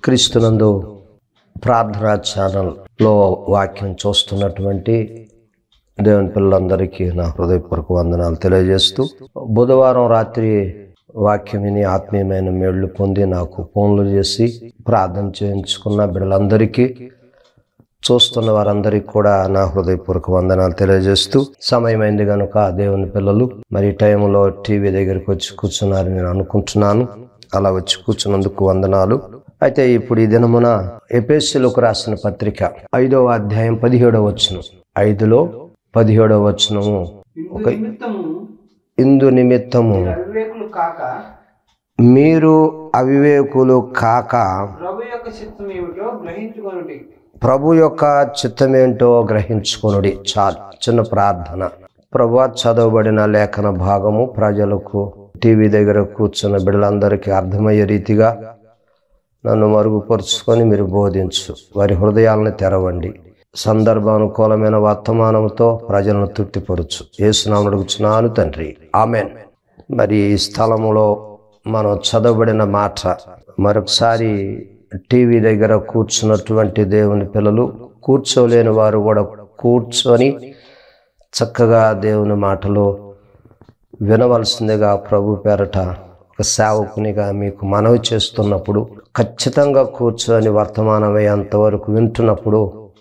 క్రీస్తునందు ప్రార్థనా ఛానల్లో వాక్యం చూస్తున్నటువంటి దేవుని పిల్లలందరికీ నా హృదయపూర్వక వందనాలు తెలియజేస్తూ బుధవారం రాత్రి వాక్యం విని ఆత్మీయమైన మేళ్లు పొంది నాకు ఫోన్లు చేసి ప్రార్థన చేయించుకున్న బిడ్డలందరికీ చూస్తున్న వారందరికీ కూడా నా హృదయపూర్వక వందనాలు తెలియజేస్తూ సమయమైంది కనుక దేవుని పిల్లలు మరి ఈ టైంలో టీవీ దగ్గరికి వచ్చి కూర్చున్నారని నేను అనుకుంటున్నాను అలా వచ్చి కూర్చున్నందుకు వందనాలు అయితే ఇప్పుడు ఈ దినమున ఎపిఎస్సీలకు రాసిన పత్రిక ఐదవ అధ్యాయం పదిహేడవ వచనం ఐదులో పదిహేడవ వచనము ఇందు నిమిత్తము ఇందు నిమిత్తము అవివేకులు కాక మీరు అవివేకులు కాక ప్రభు యొక్క చిత్తం ఏమిటో గ్రహించుకొనుడి ప్రభు యొక్క చిత్తమేంటో గ్రహించుకొనుడి చాలు చిన్న ప్రార్థన ప్రభు చదవబడిన లేఖన భాగము ప్రజలకు టీవీ దగ్గర కూర్చున్న బిడ్డలందరికీ అర్థమయ్యే రీతిగా నన్ను మరుగుపరుచుకొని మీరు బోధించు వారి హృదయాలను తెరవండి సందర్భానుకూలమైన వర్తమానంతో ప్రజలను తృప్తిపరచు ఏసునామను అడుగుచున్నాను తండ్రి ఆమెన్ మరి ఈ స్థలములో మనం చదవబడిన మాట మరొకసారి టీవీ దగ్గర కూర్చున్నటువంటి దేవుని పిల్లలు కూర్చోలేని వారు కూడా కూర్చొని చక్కగా దేవుని మాటలు వినవలసిందిగా ప్రభు పేరట ఒక సేవకునిగా మీకు మనవి చేస్తున్నప్పుడు ఖచ్చితంగా కూర్చొని వర్తమానమయ్యేంత వరకు వింటున్నప్పుడు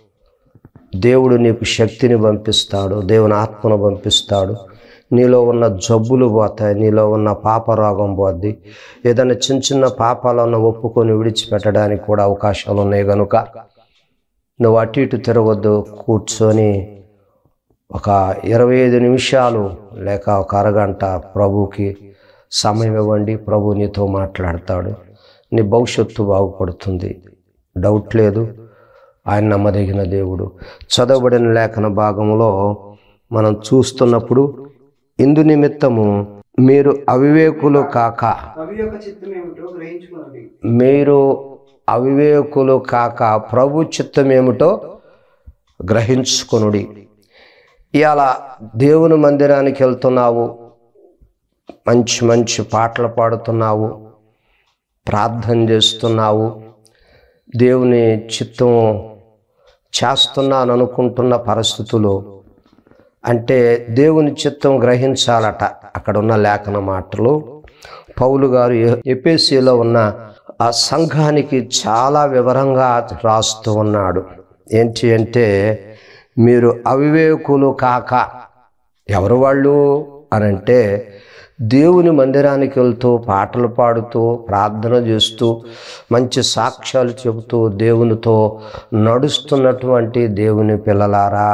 దేవుడు నీకు శక్తిని పంపిస్తాడు దేవుని ఆత్మను పంపిస్తాడు నీలో ఉన్న జబ్బులు పోతాయి నీలో ఉన్న పాపరోగం పోద్ది ఏదైనా చిన్న చిన్న పాపాలను ఒప్పుకొని విడిచిపెట్టడానికి కూడా అవకాశాలు ఉన్నాయి కనుక నువ్వు అటు ఇటు తిరగొద్దు కూర్చొని ఒక ఇరవై ఐదు నిమిషాలు లేక ఒక అరగంట ప్రభుకి సమయం ఇవ్వండి ప్రభు నీతో మాట్లాడతాడు నీ భవిష్యత్తు బాగుపడుతుంది డౌట్ లేదు ఆయన నమ్మదగిన దేవుడు చదవబడిన లేఖన భాగంలో మనం చూస్తున్నప్పుడు ఇందు నిమిత్తము మీరు అవివేకులు కాక ప్రభు యొక్క చిత్తం ఏమిటో గ్రహించుకొనుడి మీరు అవివేకులు కాక ప్రభు చిత్తం ఏమిటో గ్రహించుకొనుడి ఇవాళ దేవుని మందిరానికి వెళ్తున్నావు మంచి మంచి పాటలు పాడుతున్నావు ప్రార్థన చేస్తున్నావు దేవుని చిత్తం చేస్తున్నాను అనుకుంటున్న పరిస్థితులు అంటే దేవుని చిత్తం గ్రహించాలట అక్కడ ఉన్న లేఖన మాటలు పౌలు గారు ఎపిసిలో ఉన్న ఆ సంఘానికి చాలా వివరంగా రాస్తూ ఉన్నాడు ఏంటి అంటే మీరు అవివేకులు కాక ఎవరు వాళ్ళు అని అంటే దేవుని మందిరానికి వెళ్తూ పాటలు పాడుతూ ప్రార్థన చేస్తూ మంచి సాక్ష్యాలు చెబుతూ దేవునితో నడుస్తున్నటువంటి దేవుని పిల్లలారా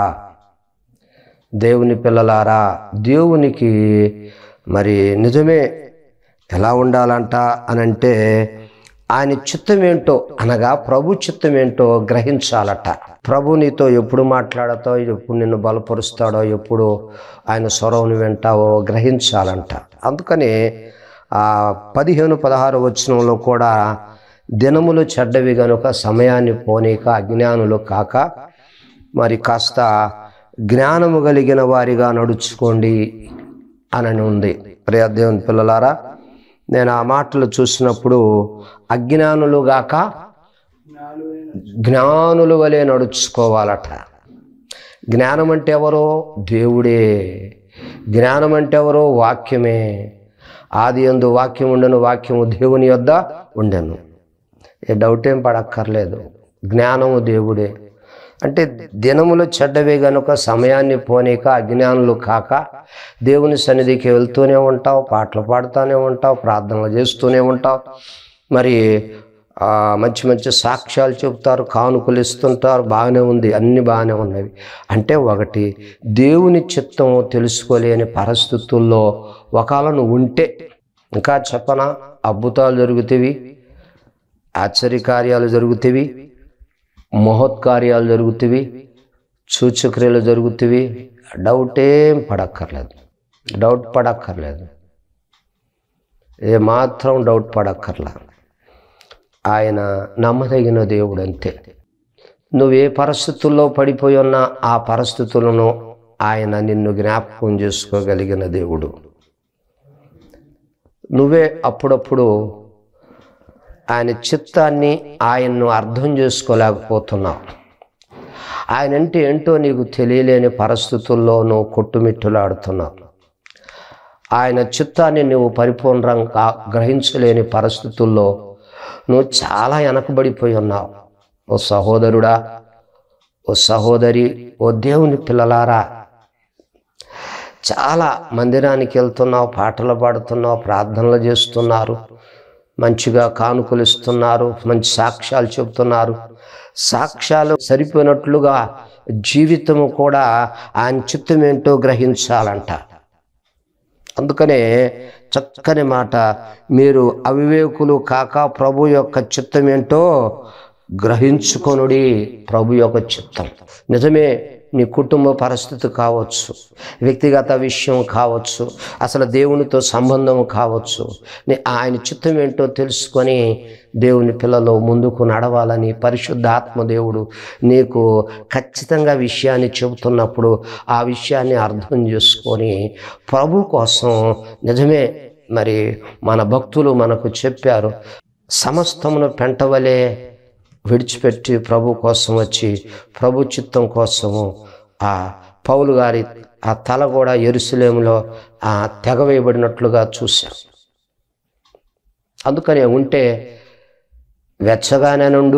దేవుని పిల్లలారా దేవునికి మరి నిజమే ఎలా ఉండాలంట అని అంటే ఆయన చిత్తం ఏంటో అనగా ప్రభు చిత్తం ఏంటో గ్రహించాలట ప్రభు నీతో ఎప్పుడు మాట్లాడతావు ఎప్పుడు నిన్ను బలపరుస్తాడో ఎప్పుడు ఆయన స్వరం వింటావో గ్రహించాలంట అందుకని ఆ పదిహేను పదహారు వచనంలో కూడా దినములు చెడ్డవి గనుక సమయాన్ని పోనీక అజ్ఞానులు కాక మరి కాస్త జ్ఞానము కలిగిన వారిగా నడుచుకోండి అని ఉంది ప్రియ దేవుని పిల్లలారా నేను ఆ మాటలు చూసినప్పుడు అజ్ఞానులు గాక నాలుగు జ్ఞానుల వలె నడుచుకోవాలట జ్ఞానం అంటే ఎవరో దేవుడే జ్ఞానం అంటే ఎవరో వాక్యమే ఆది ఎందు వాక్యం ఉండను వాక్యము దేవుని యొద్ద ఉండను ఏ డౌట్ ఏం పడక్కర్లేదు జ్ఞానము దేవుడే అంటే దినములు చెడ్డవే గనుక సమయాన్ని పోనీక అజ్ఞానులు కాక దేవుని సన్నిధికి వెళ్తూనే ఉంటావు పాటలు పాడుతూనే ఉంటావు ప్రార్థనలు చేస్తూనే ఉంటావు మరి ఆ, మంచి మంచి సాక్ష్యాలు చెబుతారు కానుకలు ఇస్తుంటారు బాగానే ఉంది అన్ని బాగానే ఉన్నవి అంటే ఒకటి దేవుని చిత్తం తెలుసుకోలేని పరిస్థితుల్లో ఒకవేళ నువ్వు ఉంటే ఇంకా చెప్పనా అద్భుతాలు జరుగుతాయి ఆశ్చర్యకార్యాలు జరుగుతాయి మహోత్కార్యాలు జరుగుతాయి సూచక్రియలు జరుగుతాయి డౌట్ ఏం పడక్కర్లేదు డౌట్ పడక్కర్లేదు ఏ మాత్రం డౌట్ పడక్కర్లా ఆయన నమ్మదగిన దేవుడు అంతే నువ్వు ఏ పరిస్థితుల్లో పడిపోయి ఉన్నా ఆ పరిస్థితులను ఆయన నిన్ను జ్ఞాపకం చేసుకోగలిగిన దేవుడు నువ్వే అప్పుడప్పుడు ఆయన చిత్తాన్ని ఆయన్ను అర్థం చేసుకోలేకపోతున్నావు ఆయన అంటే ఏంటో నీకు తెలియలేని పరిస్థితుల్లో నువ్వు కొట్టుమిట్టులాడుతున్నావు ఆయన చిత్తాన్ని నువ్వు పరిపూర్ణంగా గ్రహించలేని పరిస్థితుల్లో నువ్వు చాలా వెనకబడిపోయి ఉన్నావు ఓ సహోదరుడా ఓ సహోదరి ఓ దేవుని పిల్లలారా చాలా మందిరానికి వెళ్తున్నావు పాటలు పాడుతున్నావు ప్రార్థనలు చేస్తున్నారు మంచిగా కానుకలు ఇస్తున్నారు మంచి సాక్ష్యాలు చెబుతున్నారు సాక్ష్యాలు సరిపోయినట్లుగా జీవితము కూడా ఆయన చిత్తం ఏంటో గ్రహించాలంట అందుకనే చక్కని మాట మీరు అవివేకులు కాక ప్రభు యొక్క చిత్తం ఏంటో గ్రహించుకొనుడి ప్రభు యొక్క చిత్తం నిజమే నీ కుటుంబ పరిస్థితి కావచ్చు వ్యక్తిగత విషయం కావచ్చు అసలు దేవునితో సంబంధం కావచ్చు నీ ఆయన చిత్తం ఏంటో తెలుసుకొని దేవుని పిల్లలు ముందుకు నడవాలని పరిశుద్ధ ఆత్మదేవుడు నీకు ఖచ్చితంగా విషయాన్ని చెబుతున్నప్పుడు ఆ విషయాన్ని అర్థం చేసుకొని ప్రభు కోసం నిజమే మరి మన భక్తులు మనకు చెప్పారు సమస్తమును పెంటవలే విడిచిపెట్టి ప్రభు కోసం వచ్చి ప్రభు చిత్తం కోసము ఆ పౌలు గారి ఆ తల కూడా ఎరుసలేములో ఆ తెగవేయబడినట్లుగా చూశాం అందుకని ఉంటే వెచ్చగానే ఉండు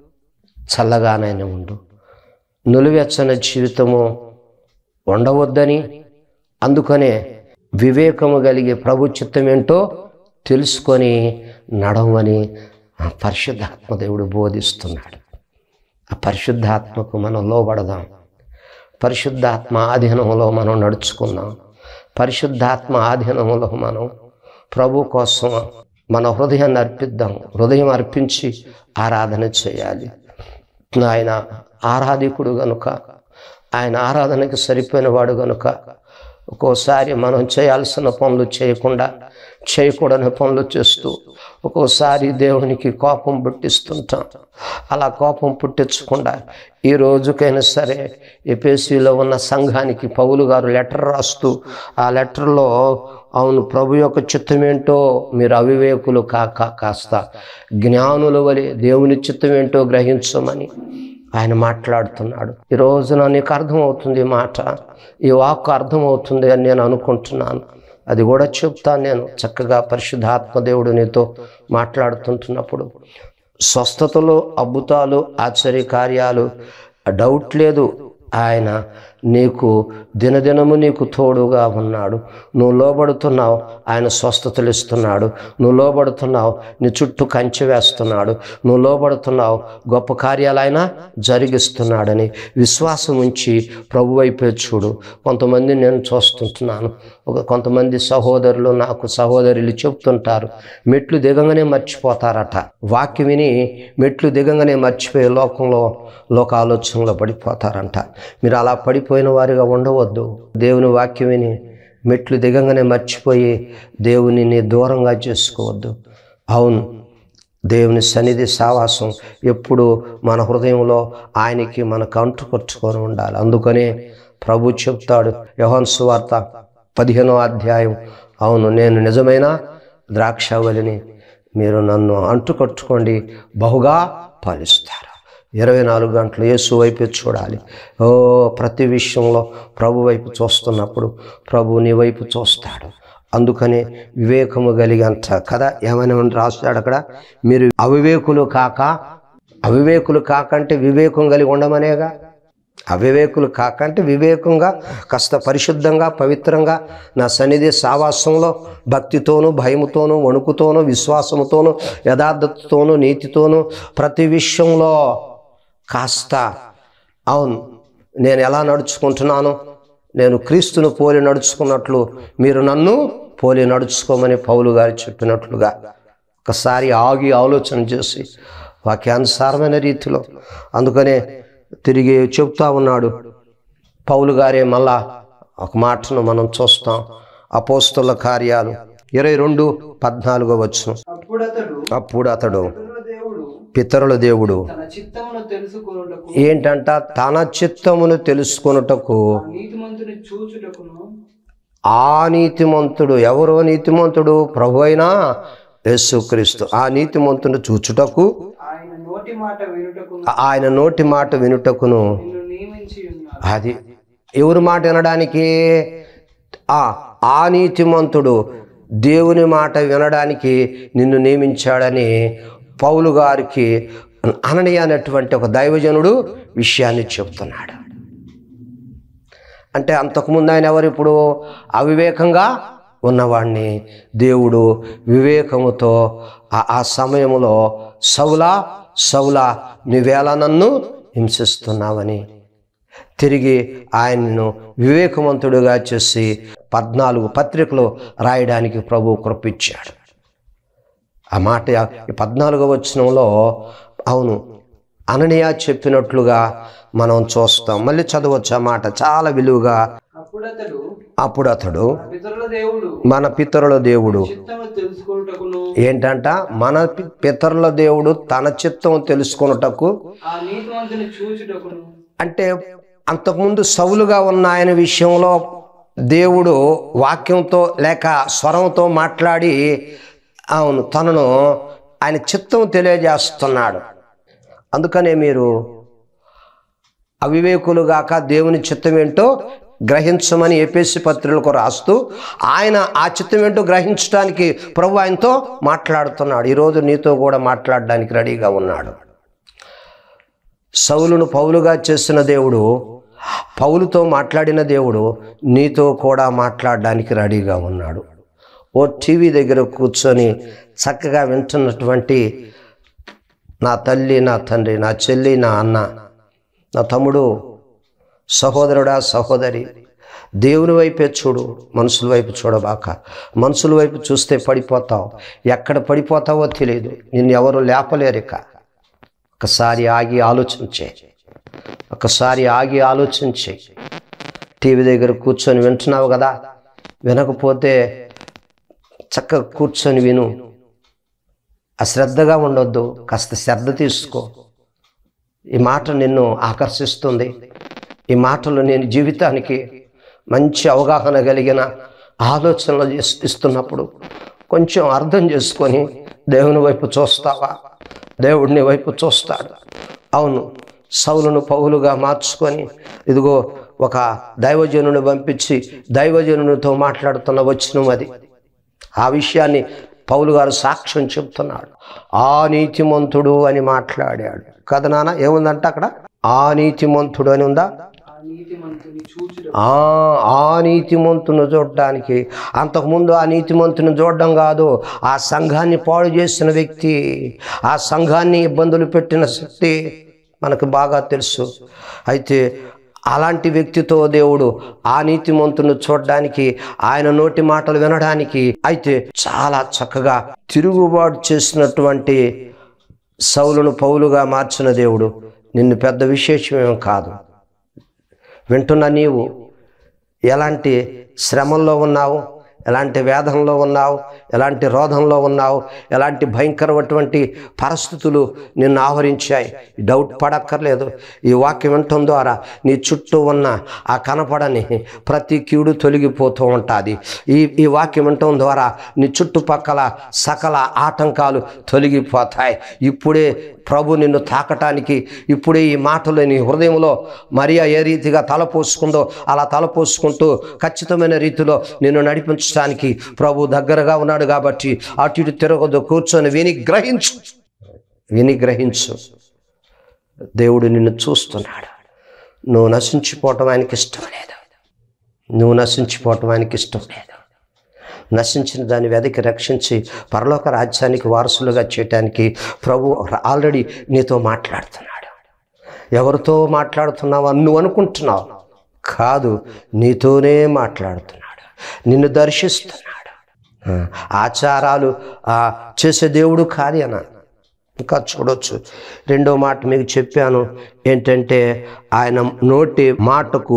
చల్లగానే ఉండు నులివెచ్చని జీవితము ఉండవద్దని అందుకనే వివేకము కలిగే ప్రభు చిత్తం ఏంటో తెలుసుకొని నడవని ఆ పరిశుద్ధాత్మ దేవుడు బోధిస్తున్నాడు ఆ పరిశుద్ధాత్మకు మనం లోబడదాం పరిశుద్ధాత్మ ఆధీనంలో మనం నడుచుకుందాం పరిశుద్ధాత్మ ఆధీనంలో మనం ప్రభు కోసం మన హృదయాన్ని అర్పిద్దాం హృదయం అర్పించి ఆరాధన చేయాలి ఆయన ఆరాధికుడు గనుక ఆయన ఆరాధనకి సరిపోయిన వాడు గనుక ఒక్కోసారి మనం చేయాల్సిన పనులు చేయకుండా చేయకూడని పనులు చేస్తూ ఒక్కోసారి దేవునికి కోపం పుట్టిస్తుంటాం అలా కోపం పుట్టించకుండా ఈ రోజుకైనా సరే ఎపిఎస్సిలో ఉన్న సంఘానికి పౌలు గారు లెటర్ రాస్తూ ఆ లెటర్లో అవును ప్రభు యొక్క చిత్తం ఏంటో మీరు అవివేకులు కాక కాస్త జ్ఞానుల వలె దేవుని చిత్తం ఏంటో గ్రహించమని ఆయన మాట్లాడుతున్నాడు ఈ రోజున నీకు అర్థమవుతుంది ఈ మాట ఈ వాక్కు అర్థమవుతుంది అని నేను అనుకుంటున్నాను అది కూడా చెప్తాను నేను చక్కగా పరిశుద్ధాత్మదేవుడు నీతో మాట్లాడుతుంటున్నప్పుడు స్వస్థతలు అద్భుతాలు ఆశ్చర్య కార్యాలు డౌట్ లేదు ఆయన నీకు దినదినము నీకు తోడుగా ఉన్నాడు నువ్వు లోబడుతున్నావు ఆయన స్వస్థతలు ఇస్తున్నాడు నువ్వు లోబడుతున్నావు నీ చుట్టూ కంచె వేస్తున్నాడు నువ్వు లోబడుతున్నావు గొప్ప కార్యాలు ఆయన జరిగిస్తున్నాడని విశ్వాసం ఉంచి ప్రభు వైపే చూడు కొంతమంది నేను చూస్తుంటున్నాను ఒక కొంతమంది సహోదరులు నాకు సహోదరులు చెప్తుంటారు మెట్లు దిగంగానే మర్చిపోతారట వాక్యం విని మెట్లు దిగంగానే మర్చిపోయే లోకంలో లోక ఆలోచనలో పడిపోతారంట మీరు అలా పడిపోయిన వారిగా ఉండవద్దు దేవుని వాక్యం విని మెట్లు దిగంగానే మర్చిపోయి దేవునిని దూరంగా చేసుకోవద్దు అవును దేవుని సన్నిధి సావాసం ఎప్పుడు మన హృదయంలో ఆయనకి మనకు అంటుకొచ్చుకొని ఉండాలి అందుకనే ప్రభు చెప్తాడు యోహన్ సువార్త పదిహేనో అధ్యాయం అవును నేను నిజమైన ద్రాక్షావళిని మీరు నన్ను అంటుకట్టుకోండి బహుగా పాలిస్తారు ఇరవై నాలుగు గంటలు యేసు వైపు చూడాలి ఓ ప్రతి విషయంలో ప్రభు వైపు చూస్తున్నప్పుడు ప్రభు నీ వైపు చూస్తాడు అందుకనే వివేకము కలిగంత కదా ఏమైనా రాస్తాడు అక్కడ మీరు అవివేకులు కాక అవివేకులు కాకంటే వివేకం కలిగి ఉండమనేగా అవివేకులు కాకంటే వివేకంగా కాస్త పరిశుద్ధంగా పవిత్రంగా నా సన్నిధి సావాసంలో భక్తితోనూ భయముతోనూ వణుకుతోనూ విశ్వాసముతోనూ యథార్థతతోనూ నీతితోనూ ప్రతి విషయంలో కాస్త అవును నేను ఎలా నడుచుకుంటున్నాను నేను క్రీస్తును పోలి నడుచుకున్నట్లు మీరు నన్ను పోలి నడుచుకోమని పౌలు గారు చెప్పినట్లుగా ఒకసారి ఆగి ఆలోచన చేసి వాక్యానుసారమైన రీతిలో అందుకనే తిరిగి చెప్తా ఉన్నాడు పౌలు గారే మళ్ళా ఒక మాటను మనం చూస్తాం అపోస్తుల కార్యాలు ఇరవై రెండు పద్నాలుగో వచ్చును అప్పుడు అతడు అప్పుడు అతడు పితరుల దేవుడు పితరుల దేవుడు తన చిత్తమును తెలుసుకొనుటకు ఏంటంట తన చిత్తమును తెలుసుకొనుటకు ఆ నీతిమంతుని చూచుటకును ఆ నీతిమంతుడు ఎవరో నీతిమంతుడు ప్రభు అయినా యేసుక్రీస్తు ఆ నీతిమంతుని చూచుటకు ఆయన నోటి మాట వినుటకు ఆయన నోటి మాట వినుటకును నిన్ను నియమించి ఉన్నారు అది ఎవరి మాట వినడానికి ఆ ఆ నీతిమంతుడు దేవుని మాట వినడానికి నిన్ను నియమించాడని పౌలు గారికి అననీయ అనేటువంటి ఒక దైవజనుడు విషయాన్ని చెప్తున్నాడు అంటే అంతకుముందు ఆయన ఎవరు ఇప్పుడు అవివేకంగా ఉన్నవాడిని దేవుడు వివేకముతో ఆ- ఆ సమయంలో సౌలా సౌలా నువ్వేలా నన్ను హింసిస్తున్నావని తిరిగి ఆయన్ను వివేకవంతుడుగా చేసి పద్నాలుగు పత్రికలు రాయడానికి ప్రభు కృపించాడు ఆ మాట ఈ పద్నాలుగో వచనంలో అవును అననీయ చెప్పినట్లుగా మనం చూస్తాం మళ్ళీ చదవచ్చు ఆ మాట చాలా విలువగా అప్పుడు అతడు అప్పుడు అతడు "నా పితరుల దేవుడు మన పితరుల దేవుడు చిత్తము తెలుసుకొనుటకును ఏంటంట మన పి- పితరుల దేవుడు తన చిత్తం తెలుసుకొనుటకు ఆ నీతిమంతుని చూచుటకును అంటే అంతకుముందు సౌలుగా ఉన్న ఆయన విషయంలో దేవుడు వాక్యంతో లేక స్వరంతో మాట్లాడి అవును తనను ఆయన చిత్తం తెలియజేస్తున్నాడు అందుకనే మీరు అవివేకులుగాక దేవుని చిత్తం ఏంటో గ్రహించమని ఏపీసీ పత్రికలకు రాస్తూ ఆయన ఆ చిత్తం ఏంటో గ్రహించడానికి ప్రభు ఆయనతో మాట్లాడుతున్నాడు ఈరోజు నీతో కూడా మాట్లాడడానికి రెడీగా ఉన్నాడు సౌలును పౌలుగా చేసిన దేవుడు పౌలుతో మాట్లాడిన దేవుడు నీతో కూడా మాట్లాడడానికి రెడీగా ఉన్నాడు ఓ టీవీ దగ్గర కూర్చొని చక్కగా వింటున్నటువంటి నా తల్లి నా తండ్రి నా చెల్లి నా అన్న నా తమ్ముడు సహోదరుడా సహోదరి దేవుని వైపే చూడు మనుషుల వైపు చూడబాక మనుషుల వైపు చూస్తే పడిపోతావు ఎక్కడ పడిపోతావో తెలియదు నిన్ను ఎవరు లేపలేరు ఇక ఒకసారి ఆగి ఆలోచించే ఒకసారి ఆగి ఆలోచించే టీవీ దగ్గర కూర్చొని వింటున్నావు కదా వినకపోతే చక్కగా కూర్చొని విను అశ్రద్ధగా ఉండొద్దు కాస్త శ్రద్ధ తీసుకో ఈ మాట నిన్ను ఆకర్షిస్తుంది ఈ మాటలు నేను జీవితానికి మంచి అవగాహన కలిగిన ఆలోచనలు చేస్- ఇస్తున్నప్పుడు కొంచెం అర్థం చేసుకొని దేవుని వైపు చూస్తావా దేవుడిని వైపు చూస్తాడు అవును సౌలును పౌలుగా మార్చుకొని ఇదిగో ఒక దైవజనుని పంపించి దైవజనునితో మాట్లాడుతున్న వచనం అది ఆ విషయాన్ని పౌలు గారు సాక్ష్యం చెప్తున్నాడు ఆ నీతిమంతుడు అని మాట్లాడాడు కదా నాన్న ఏముందంట అక్కడ ఆ నీతిమంతుడు అని ఉందా ఆ నీతిమంతుని చూచుట ఆ ఆ నీతిమంతుని చూడడానికి అంతకుముందు ఆ నీతిమంతుని చూడడం కాదు ఆ సంఘాన్ని పాడు చేసిన వ్యక్తి ఆ సంఘాన్ని ఇబ్బందులు పెట్టిన శక్తి మనకు బాగా తెలుసు అయితే అలాంటి వ్యక్తితో దేవుడు ఆ నీతిమంతుని చూడడానికి ఆయన నోటి మాటలు వినడానికి అయితే చాలా చక్కగా తిరుగుబాటు చేసినటువంటి సౌలును పౌలుగా మార్చిన దేవుడు నిన్ను పెద్ద విశేషమేం కాదు వింటున్న నీవు ఎలాంటి శ్రమంలో ఉన్నావు ఎలాంటి వేదంలో ఉన్నావు ఎలాంటి రోధంలో ఉన్నావు ఎలాంటి భయంకరమైనటువంటి పరిస్థితులు నిన్ను ఆవరించాయి డౌట్ పడక్కర్లేదు ఈ వాక్యం వినటం ద్వారా నీ చుట్టూ ఉన్న ఆ కనపడని ప్రతి కీడు తొలగిపోతూ ఉంటుంది ఈ ఈ వాక్యం వినటం ద్వారా నీ చుట్టుపక్కల సకల ఆటంకాలు తొలగిపోతాయి ఇప్పుడే ప్రభు నిన్ను తాకటానికి ఇప్పుడే ఈ మాటలు నీ హృదయంలో మరియా ఏ రీతిగా తలపోసుకుందో అలా తలపోసుకుంటూ ఖచ్చితమైన రీతిలో నిన్ను నడిపించడానికి ప్రభు దగ్గరగా ఉన్నాడు కాబట్టి అటు ఇటు తిరగదు కూర్చొని విని గ్రహించు విని గ్రహించు దేవుడు నిన్ను చూస్తున్నాడు నువ్వు నశించిపోవటం ఆయనకి ఇష్టం లేదు నువ్వు నశించిపోవటం ఆయనకి ఇష్టం లేదు నశించిన దాన్ని వెదకి రక్షించి పరలోక రాజ్యానికి వారసులుగా చేయటానికి ప్రభు ఆల్రెడీ నీతో మాట్లాడుతున్నాడు ఎవరితో మాట్లాడుతున్నావు అని నువ్వు అనుకుంటున్నావు కాదు నీతోనే మాట్లాడుతున్నాడు నిన్ను దర్శిస్తున్నాడు ఆ, ఆచారాలు ఆ, చేసే దేవుడు కాదు అన్న ఇంకా చూడొచ్చు రెండో మాట మీకు చెప్పాను ఏంటంటే ఆయన నోటి మాటకు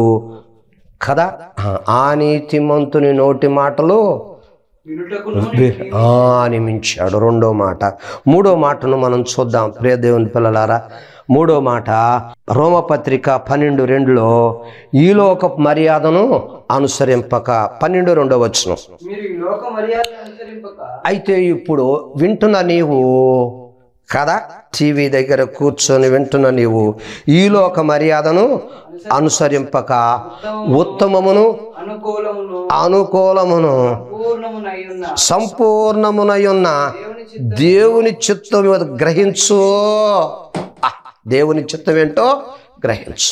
కదా ఆ, ఆ నీతిమంతుని నోటి మాటలు వినుటకును ఆ నిమించాడు రెండో మాట మూడో మాటను మనం చూద్దాం ప్రియ దేవుని పిల్లలారా మూడో మాట రోమపత్రిక పన్నెండు రెండులో ఈలోక మర్యాదను అనుసరింపక పన్నెండు రెండో వచనం మీరు ఈ లోక మర్యాద అనుసరింపక అయితే ఇప్పుడు వింటున్న నీవు కదా టీవీ దగ్గర కూర్చొని వింటున్న నీవు ఈ లోక మర్యాదను అనుసరింపక ఉత్తమమును అనుకూలమును అనుకూలమును పూర్ణమునై ఉన్న సంపూర్ణమునై ఉన్న దేవుని చిత్త దేవుని చిత్తం మీద గ్రహించు ఆ, దేవుని చిత్తం ఏంటో గ్రహించు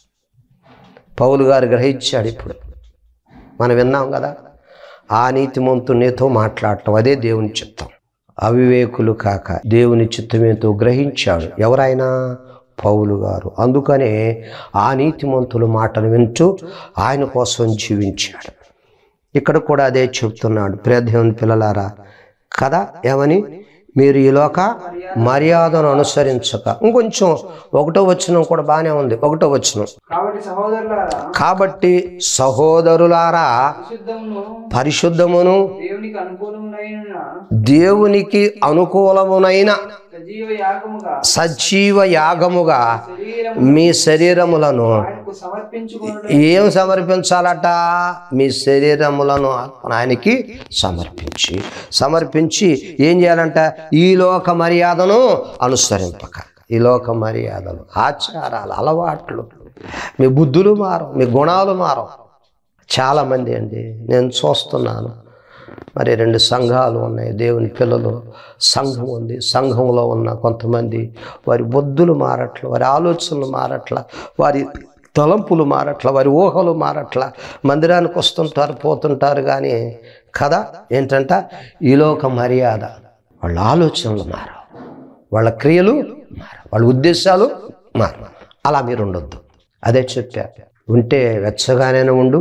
పౌలు గారు గ్రహించాడు ఇప్పుడు మనం విన్నాం కదా ఆ నీతిమంతు నీతో మాట్లాడటం అదే దేవుని చిత్తం అవివేకులు కాక దేవుని చిత్తమేంతో గ్రహించాడు ఎవరైనా పౌలు గారు అందుకనే ఆ నీతిమంతుల మాటలు వింటూ ఆయన కోసం జీవించాడు ఇక్కడ కూడా అదే చెప్తున్నాడు ప్రియదేవుని పిల్లలారా కదా ఏమని మీరు ఈ లోక మర్యాదను అనుసరించక ఇంకొంచెం ఒకటో వచనం కూడా బాగానే ఉంది ఒకటో వచనం కాబట్టి సహోదరులారా కాబట్టి సహోదరులారా పరిశుద్ధమును పరిశుద్ధమును దేవునికి అనుకూలమునైన దేవునికి అనుకూలమునైన సజీవ యాగముగా సజీవ యాగముగా శరీరం మీ శరీరములను ఆయనకు సమర్పించుకున్న ఏం సమర్పించాలట మీ శరీరములను ఆయనకి సమర్పించి సమర్పించి ఏం చేయాలంట ఈ లోక మర్యాదను అనుసరింపక ఈ లోక మర్యాదలు ఆచారాలు అలవాట్లు మీ బుద్ధులు మారం మీ గుణాలు మారం చాలామంది అండి నేను చూస్తున్నాను మరి రెండు సంఘాలు ఉన్నాయి దేవుని పిల్లలు సంఘం ఉంది సంఘంలో ఉన్న కొంతమంది వారి బుద్ధులు మారట్ల వారి ఆలోచనలు మారట్ల వారి తలంపులు మారట్ల వారి ఊహలు మారట్ల మందిరానికి వస్తుంటారు పోతుంటారు కానీ కదా ఏంటంట ఈలోక మర్యాద వాళ్ళ ఆలోచనలు మారవు వాళ్ళ క్రియలు మారవు వాళ్ళ ఉద్దేశాలు మారవు అలా మీరు ఉండొద్దు అదే చెప్పా ఉంటే వెచ్చగానే ఉండు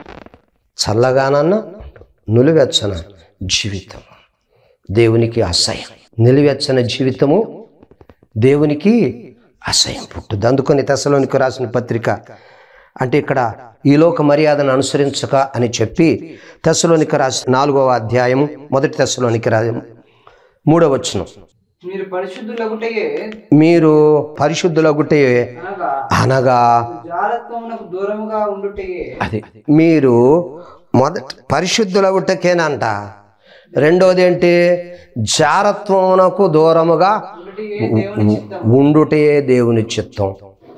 చల్లగానన్న నులివెచ్చన జీవితం దేవునికి అసహ్యం నిలువెచ్చని జీవితము దేవునికి అసహ్యం పుట్టుద్ది అందుకని తెసలోనికి రాసిన పత్రిక అంటే ఇక్కడ ఈ లోక మర్యాదను అనుసరించక అని చెప్పి తెసలోనికి రాసిన నాలుగవ అధ్యాయం మొదటి తెసలోనికి రా మూడవ వచనం మీరు పరిశుద్ధులగుటయే మీరు పరిశుద్ధులగుటే అనగా అనగా జారత్వమునకు దూరముగా ఉండుటయే అది మీరు మొదటి పరిశుద్ధులవుటకేనంట రెండోది ఏంటి జారత్వమునకు దూరముగా ఉండుటయే దేవుని చిత్తం ఉండుటే దేవుని చిత్తం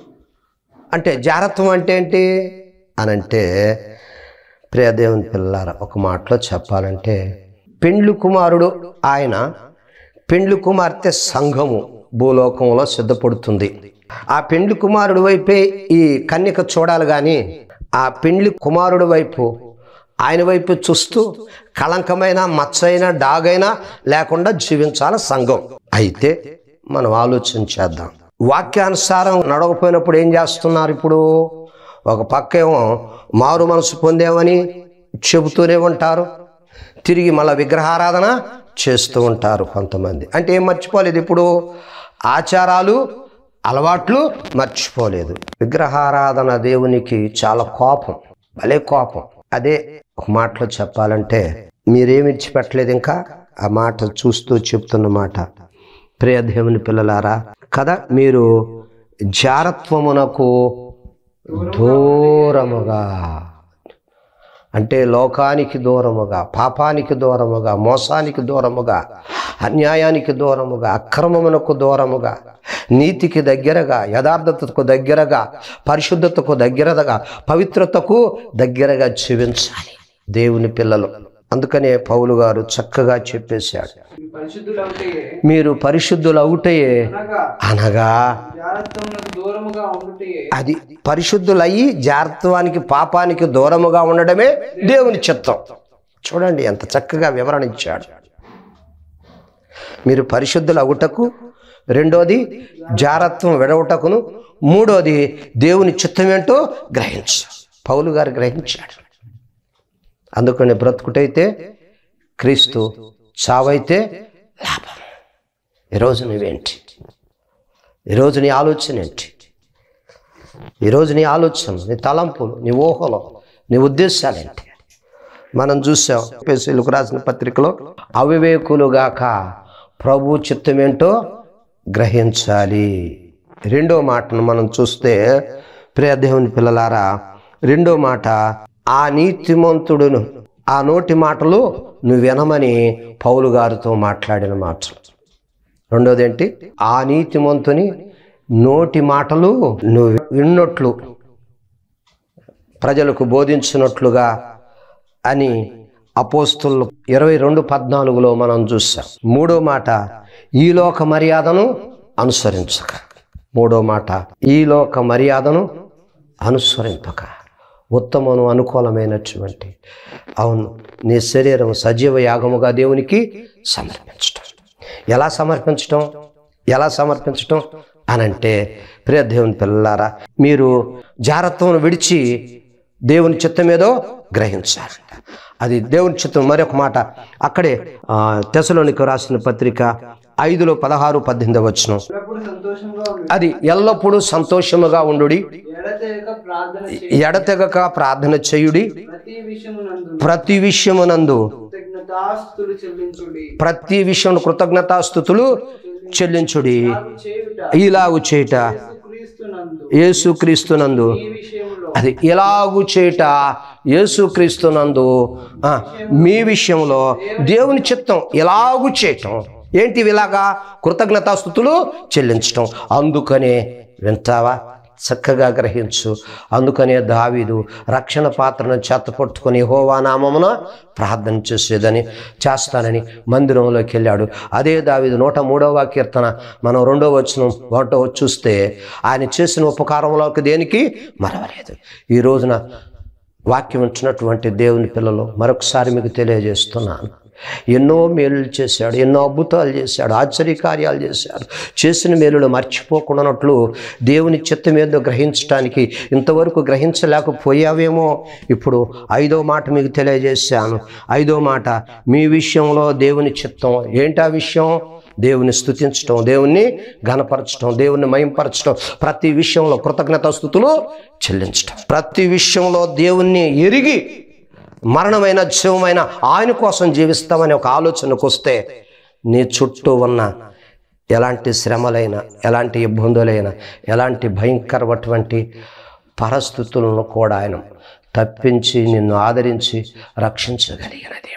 అంటే జారత్వం అంటే ఏంటి అని అంటే ప్రియ దేవుని పిల్లార ఒక మాటలో చెప్పాలంటే పెండ్లి కుమారుడు ఆయన పెండ్లి కుమార్తె సంఘము భూలోకంలో సిద్ధపడుతుంది ఆ పెండ్లి కుమారుడు వైపే ఈ కన్యక చూడాలి కానీ ఆ పెండ్లి కుమారుడు వైపు ఆయన వైపు చూస్తూ కళంకమైన మచ్చైన డాగైనా లేకుండా జీవించాలి సంఘం అయితే మనం ఆలోచన చేద్దాం వాక్యానుసారం నడవపోయినప్పుడు ఏం చేస్తున్నారు ఇప్పుడు ఒక పక్కేమో మారు మనసు పొందామని చెబుతూనే ఉంటారు తిరిగి మళ్ళీ విగ్రహారాధన చేస్తూ ఉంటారు కొంతమంది అంటే ఏం మర్చిపోలేదు ఇప్పుడు ఆచారాలు అలవాట్లు మర్చిపోలేదు విగ్రహారాధన దేవునికి చాలా కోపం భలే కోపం అదే ఒక మాటలో చెప్పాలంటే మీరేమి ఇచ్చిపెట్టలేదు ఇంకా ఆ మాట చూస్తూ చెప్తున్న మాట ప్రియ దేవుని పిల్లలారా కదా మీరు జారత్వమునకు దూరముగా అంటే లోకానికి దూరముగా పాపానికి దూరముగా మోసానికి దూరముగా అన్యాయానికి దూరముగా అక్రమమునకు దూరముగా నీతికి దగ్గరగా యథార్థతకు దగ్గరగా పరిశుద్ధతకు దగ్గరగా పవిత్రతకు దగ్గరగా జీవించాలి దేవుని పిల్లలు అందుకనే పౌలు గారు చక్కగా చెప్పేశాడు ఈ పరిశుద్ధులగుటయే మీరు పరిశుద్ధులు అవుటయే అనగా అనగా జారత్వమునకు దూరముగా ఉండుటయే అది పరిశుద్ధులయ్యి జారత్వానికి పాపానికి దూరముగా ఉండడమే దేవుని చిత్తం చూడండి ఎంత చక్కగా వివరణ ఇచ్చాడు మీరు పరిశుద్ధులు అగుటకు రెండోది జారత్వం విడవటకును మూడోది దేవుని చిత్తం ఏంటో గ్రహించు పౌలు గారు గ్రహించాడు అందుకని బ్రతుకుటైతే క్రీస్తు చావైతే లాభం ఈరోజు నువ్వేంటి ఈరోజు నీ ఆలోచన ఏంటి ఈరోజు నీ ఆలోచన నీ తలంపులు నీ ఊహలు నీ ఉద్దేశాలు ఏంటి మనం చూసాం పేసీలకు రాసిన పత్రికలో అవివేకులుగాక ప్రభు చిత్తం ఏంటో గ్రహించాలి రెండో మాటను మనం చూస్తే ప్రియ దేవుని పిల్లలారా రెండో మాట ఆ నీతిమంతుడును ఆ నోటి మాటలు నువ్వు వినమని పౌలు గారితో మాట్లాడిన మాటలు రెండోది ఏంటి ఆ నీతిమంతుని నోటి మాటలు నువ్వు విన్నట్లు ప్రజలకు బోధించినట్లుగా అని అపోస్తులు ఇరవై రెండు పద్నాలుగులో మనం చూసాం మూడో మాట ఈ లోక మర్యాదను అనుసరించక మూడో మాట ఈ లోక మర్యాదను అనుసరింపక ఉత్తమను అనుకూలమైనటువంటి అవును నీ శరీరం సజీవ యాగముగా దేవునికి సమర్పించటం ఎలా సమర్పించటం ఎలా సమర్పించటం అనంటే ప్రియ దేవుని పిల్లలారా మీరు జాగ్రత్తను విడిచి దేవుని చిత్తం ఏదో గ్రహించాలంట అది దేవుని చిత్తం మరొక మాట అక్కడే ఆ, తెసలోనికి రాసిన పత్రిక ఐదులో పదహారు పద్దెనిమిది వచ్చిన ఎల్లప్పుడూ సంతోషంగా ఉండు అది ఎల్లప్పుడూ సంతోషముగా ఉండుడి ఎడతెగక ప్రార్థన చేయి ఎడతెగక ప్రార్థన చేయుడి ప్రతి విషయమునందు ప్రతి విషయమునందు కృతజ్ఞతాస్తులు చెల్లించుడి ప్రతి విషయం కృతజ్ఞతాస్థుతులు చెల్లించుడి నాకు చేయుట ఇలాగు చేయుట క్రీస్తునందు యేసుక్రీస్తునందు ఈ విషయంలో అది ఇలాగు చేయుట యేసుక్రీస్తునందు ఆ, మీ విషయంలో దేవుని చిత్తం ఇలాగు చేయటం ఏంటి ఇలాగా కృతజ్ఞతాస్థుతులు చెల్లించటం అందుకనే వింటావా చక్కగా గ్రహించు అందుకనే దావీదు రక్షణ పాత్రను చేతపట్టుకొని హోవా నామమున ప్రార్థన చేసేదని చేస్తానని మందిరంలోకి వెళ్ళాడు అదే దావీదు నూట మూడవ కీర్తన మనం రెండో వచ్చిన ఒకటో చూస్తే ఆయన చేసిన ఉపకారంలోకి దేనికి మరవలేదు ఈ రోజున వాక్యం ఉంచినటువంటి దేవుని పిల్లలు మరొకసారి మీకు తెలియజేస్తున్నాను ఎన్నో మేలులు చేశాడు ఎన్నో అద్భుతాలు చేశాడు ఆశ్చర్యకార్యాలు చేశాడు చేసిన మేలులు మర్చిపోకుండానట్లు దేవుని చిత్తం ఏదో గ్రహించడానికి ఇంతవరకు గ్రహించలేకపోయావేమో ఇప్పుడు ఐదో మాట మీకు తెలియజేశాను ఐదో మాట మీ విషయంలో దేవుని చిత్తం ఏంటా విషయం దేవుని స్తుతించటం దేవుణ్ణి ఘనపరచటం దేవుణ్ణి మయంపరచటం ప్రతి విషయంలో కృతజ్ఞతాస్థుతులు చెల్లించటం ప్రతి విషయంలో దేవుణ్ణి ఎరిగి మరణమైన జీవమైన ఆయన కోసం జీవిస్తామనే ఒక ఆలోచనకు వస్తే నీ చుట్టూ ఉన్న ఎలాంటి శ్రమలైన ఎలాంటి ఇబ్బందులైన ఎలాంటి భయంకరమైనటువంటి పరిస్థితులను కూడా ఆయన తప్పించి నిన్ను ఆదరించి రక్షించగలిగిన దేవుడు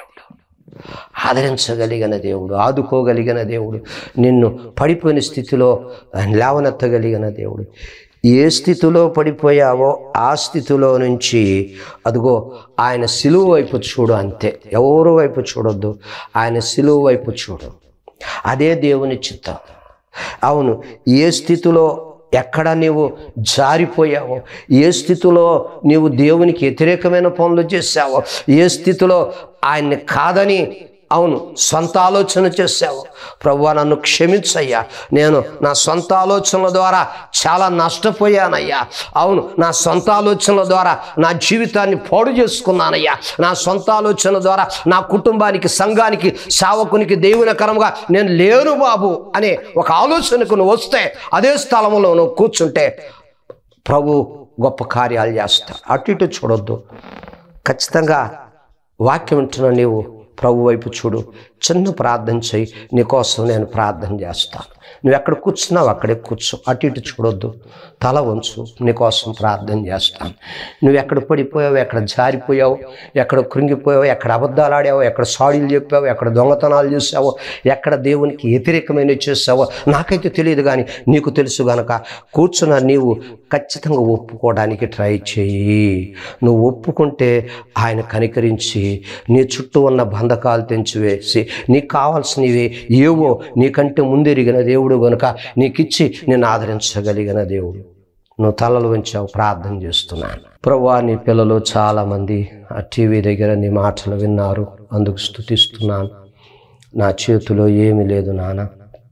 ఆదరించగలిగిన దేవుడు ఆదుకోగలిగిన దేవుడు నిన్ను పడిపోయిన స్థితిలో ఆయన లేవనెత్తగలిగిన దేవుడు ఏ స్థితిలో పడిపోయావో ఆ స్థితిలో నుంచి అదిగో ఆయన సిలువు వైపు చూడు అంతే ఎవరు వైపు చూడొద్దు ఆయన సిలువు వైపు చూడు అదే దేవుని చిత్తం అవును ఏ స్థితిలో ఎక్కడ నీవు జారిపోయావో ఏ స్థితిలో నీవు దేవునికి వ్యతిరేకమైన పనులు చేశావో ఏ స్థితిలో ఆయన్ని కాదని అవును సొంత ఆలోచన చేశావు ప్రభువా నన్ను క్షమించయ్యా నేను నా సొంత ఆలోచనల ద్వారా చాలా నష్టపోయానయ్యా అవును నా సొంత ఆలోచనల ద్వారా నా జీవితాన్ని పాడు చేసుకున్నానయ్యా నా సొంత ఆలోచనల ద్వారా నా కుటుంబానికి సంఘానికి సావకునికి దేవునికరంగా నేను లేను బాబు అనే ఒక ఆలోచనకు నువ్వు వస్తే అదే స్థలంలో నువ్వు కూర్చుంటే ప్రభు గొప్ప కార్యాలు చేస్తా అటు ఇటు చూడొద్దు ఖచ్చితంగా వాక్యం వింటున్న నీవు ప్రభు వైపు చూడు చిన్న ప్రార్థన చేయి నీకోసం నేను ప్రార్థన చేస్తాను నువ్వు ఎక్కడ కూర్చున్నావు అక్కడే కూర్చో అటు ఇటు చూడొద్దు తల వంచు నీకోసం ప్రార్థన చేస్తాను నువ్వు ఎక్కడ పడిపోయావు ఎక్కడ జారిపోయావు ఎక్కడ కృంగిపోయావు ఎక్కడ అబద్ధాలు ఆడావు ఎక్కడ సాడీలు చెప్పావు ఎక్కడ దొంగతనాలు చేసావో ఎక్కడ దేవునికి వ్యతిరేకమైన చేసావో నాకైతే తెలియదు కానీ నీకు తెలుసు గనక కూర్చున్న నీవు ఖచ్చితంగా ఒప్పుకోవడానికి ట్రై చేయి నువ్వు ఒప్పుకుంటే ఆయన కనికరించి నీ చుట్టూ ఉన్న బంధకాలు తెంచివేసి నీకు కావాల్సినవి ఏవో నీకంటే ముందెరిగిన దేవుడు గనుక నీకిచ్చి నేను ఆదరించగలిగిన దేవుడు నువ్వు తలలు వంచావు ప్రార్థన చేస్తున్నాను ప్రభువా నీ పిల్లలు చాలామంది ఆ టీవీ దగ్గర నీ మాటలు విన్నారు అందుకు స్థుతిస్తున్నాను నా చేతిలో ఏమీ లేదు నాన్న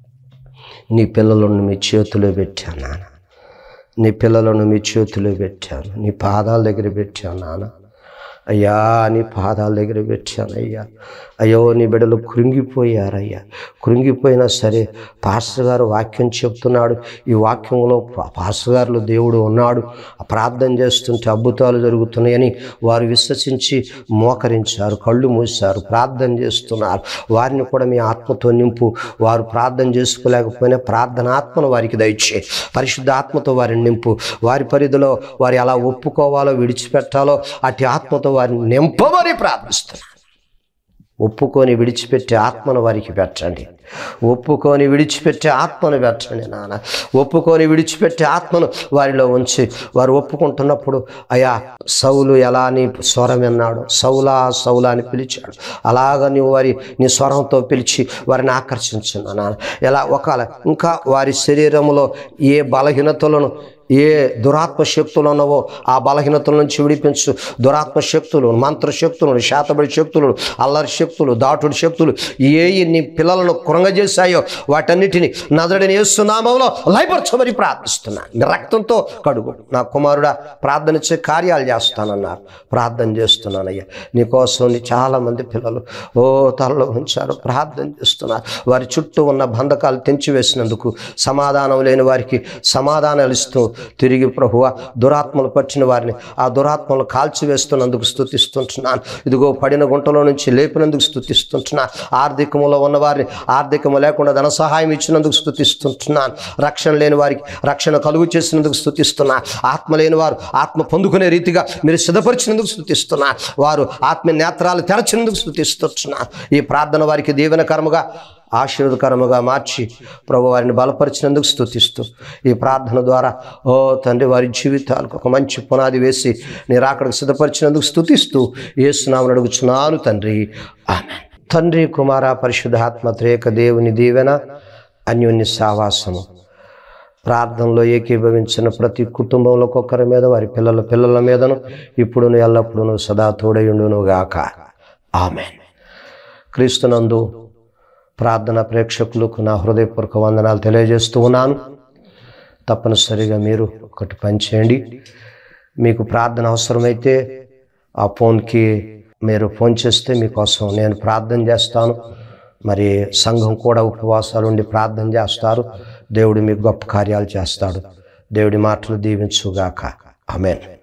నీ పిల్లలను మీ చేతిలో పెట్టాను నాన్న నీ పిల్లలను మీ చేతిలో పెట్టాను నీ పాదాల దగ్గర పెట్టాను నాన్న అయ్యా నీ పాదాల దగ్గర పెట్టాను అయ్యా అయ్యో నీ బిడ్డలు కృంగిపోయారయ్యా కృంగిపోయినా సరే పాస్టర్ గారు వాక్యం చెప్తున్నాడు ఈ వాక్యంలో పా- పాస్టర్ గారిలో దేవుడు ఉన్నాడు ఆ ప్రార్థన చేస్తుంటే అద్భుతాలు జరుగుతున్నాయని వారు విశ్వసించి మోకరించారు కళ్ళు మూశారు ప్రార్థన చేస్తున్నారు వారిని కూడా మీ ఆత్మతో నింపు వారు ప్రార్థన చేసుకోలేకపోయినా ప్రార్థన ఆత్మను వారికి దయచే పరిశుద్ధ ఆత్మతో వారిని నింపు వారి పరిధిలో వారు ఎలా ఒప్పుకోవాలో విడిచిపెట్టాలో అటు ఆత్మతో ఆత్మతో వారిని నింపమని ప్రార్థిస్తున్నాను ఒప్పుకొని విడిచిపెట్టే ఆత్మను వారికి పెట్టండి ఒప్పుకొని విడిచిపెట్టే ఆత్మను పెట్టండి నాన్న ఒప్పుకొని విడిచిపెట్టే ఆత్మను వారిలో ఉంచి వారు ఒప్పుకుంటున్నప్పుడు అయా సౌలు ఎలా నీ స్వరం విన్నాడు సౌలా సౌలా అని పిలిచాడు అలాగ నీవు వారి నీ స్వరంతో పిలిచి వారిని ఆకర్షించిన నాన్న ఎలా ఒకవేళ ఇంకా వారి శరీరంలో ఏ బలహీనతలను ఏ దురాత్మ శక్తులు ఉన్నవో ఆ బలహీనతల నుంచి విడిపించు దురాత్మ శక్తులు మంత్రశక్తులు శాతబడి శక్తులు అల్లరి శక్తులు దాటుడి శక్తులు ఏ నీ పిల్లలను కృంగజేశాయో వాటన్నిటిని నదడిని వేస్తున్నామంలో లయపరచమని ప్రార్థిస్తున్నాను నీ రక్తంతో కడుగు నా కుమారుడా ప్రార్థన చే కార్యాలు చేస్తానన్నారు ప్రార్థన చేస్తున్నానయ్యా నీకోసం నీ చాలామంది పిల్లలు ఓ తలలో ఉంచారు ప్రార్థన చేస్తున్నారు వారి చుట్టూ ఉన్న బంధకాలు తెంచివేసినందుకు సమాధానం లేని వారికి సమాధానాలు ఇస్తూ తిరిగి ప్రభువ దురాత్మలు పట్టిన వారిని ఆ దురాత్మలు కాల్చివేస్తున్నందుకు స్థుతిస్తుంటున్నాను ఇదిగో పడిన గుంటలో నుంచి లేపినందుకు స్థుతిస్తుంటున్నాను ఆర్థికములో ఉన్న వారిని ఆర్థికము లేకుండా ధన సహాయం ఇచ్చినందుకు స్థుతిస్తుంటున్నాను రక్షణ లేని వారికి రక్షణ కలుగు చేసినందుకు స్థుతిస్తున్నా ఆత్మ లేని వారు ఆత్మ పొందుకునే రీతిగా మీరు సిద్ధపరిచినందుకు స్థుతిస్తున్నా వారు ఆత్మ నేత్రాలు తెరచినందుకు స్థుతిస్తున్నా ఈ ప్రార్థన వారికి దీవెనకరముగా ఆశీర్వదకరముగా మార్చి ప్రభు వారిని బలపరిచినందుకు స్థుతిస్తూ ఈ ప్రార్థన ద్వారా ఓ తండ్రి వారి జీవితాలకు ఒక మంచి పునాది వేసి నేను అక్కడికి సిద్ధపరిచినందుకు స్థుతిస్తూ ఏసునామని అడుగుచున్నాను తండ్రి ఆమె తండ్రి కుమార పరిశుద్ధాత్మ త్రేక దేవుని దీవెన అన్యోన్య సావాసము ప్రార్థనలో ఏకీభవించిన ప్రతి కుటుంబంలో ఒక్కొక్కరి మీద వారి పిల్లల పిల్లల మీదను ఇప్పుడును ఎల్లప్పుడూ సదా తోడయుండును గాక ఆమె క్రీస్తునందు ప్రార్థన ప్రేక్షకులకు నా హృదయపూర్వక వందనాలు తెలియజేస్తూ ఉన్నాను తప్పనిసరిగా మీరు ఒకటి పని చేయండి మీకు ప్రార్థన అవసరమైతే ఆ ఫోన్కి మీరు ఫోన్ చేస్తే మీకోసం నేను ప్రార్థన చేస్తాను మరి సంఘం కూడా ఉపవాసాలు ఉండి ప్రార్థన చేస్తారు దేవుడు మీకు గొప్ప కార్యాలు చేస్తాడు దేవుడి మాటలు దీవించుగాక ఆమెన్